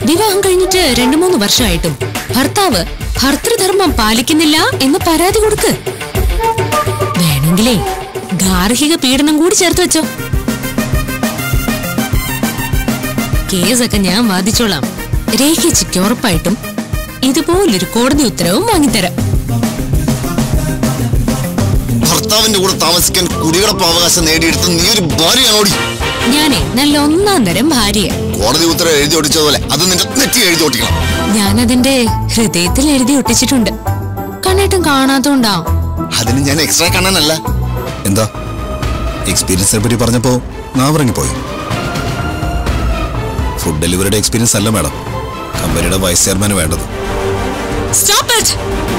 വിവാഹം കഴിഞ്ഞിട്ട് രണ്ടു മൂന്ന് വർഷമായിട്ടും ഭർത്താവ് ഭർത്തൃധർമ്മം പാലിക്കുന്നില്ല എന്ന് പരാതി കൊടുക്ക് വേണമെങ്കിലേ ഗാർഹിക പീഡനം കൂടി ചേർത്ത് വെച്ചോ കേസൊക്കെ ഞാൻ വാദിച്ചോളാം രേഖിച്ചിക്ക് ഉറപ്പായിട്ടും ഇതുപോലൊരു കോടതി ഉത്തരവും വാങ്ങിത്തരാം ഭർത്താവിന്റെ കൂടെ താമസിക്കാൻ കുടികിടപ്പ് അവകാശം നേടിയെടുത്ത് നീ ഒരു ഭാര്യയാണോടി ഞാനേ നല്ല ഒന്നാം തരം ഭാര്യ കോടതി ഉത്തരവ് എഴുതി ഒട്ടിച്ചതുപോലെ അത് നിന്റെ നെറ്റി എഴുതി ഒട്ടിക്കണം ഞാനതിന്റെ ഹൃദയത്തിൽ എഴുതി ഒട്ടിച്ചിട്ടുണ്ട് കണ്ണേട്ടം കാണാത്തോണ്ടാവും അതിന് ഞാൻ എക്സ്ട്രാ കാണാനല്ല എന്താ എക്സ്പീരിയൻസിനെ പറ്റി പറഞ്ഞപ്പോ നാവിറങ്ങിപ്പോയി ഫുഡ് ഡെലിവറിയുടെ എക്സ്പീരിയൻസ് അല്ല മാഡം കമ്പനിയുടെ വൈസ് ചെയർമാന് വേണ്ടത് സ്റ്റോപ്പ് ഇറ്റ്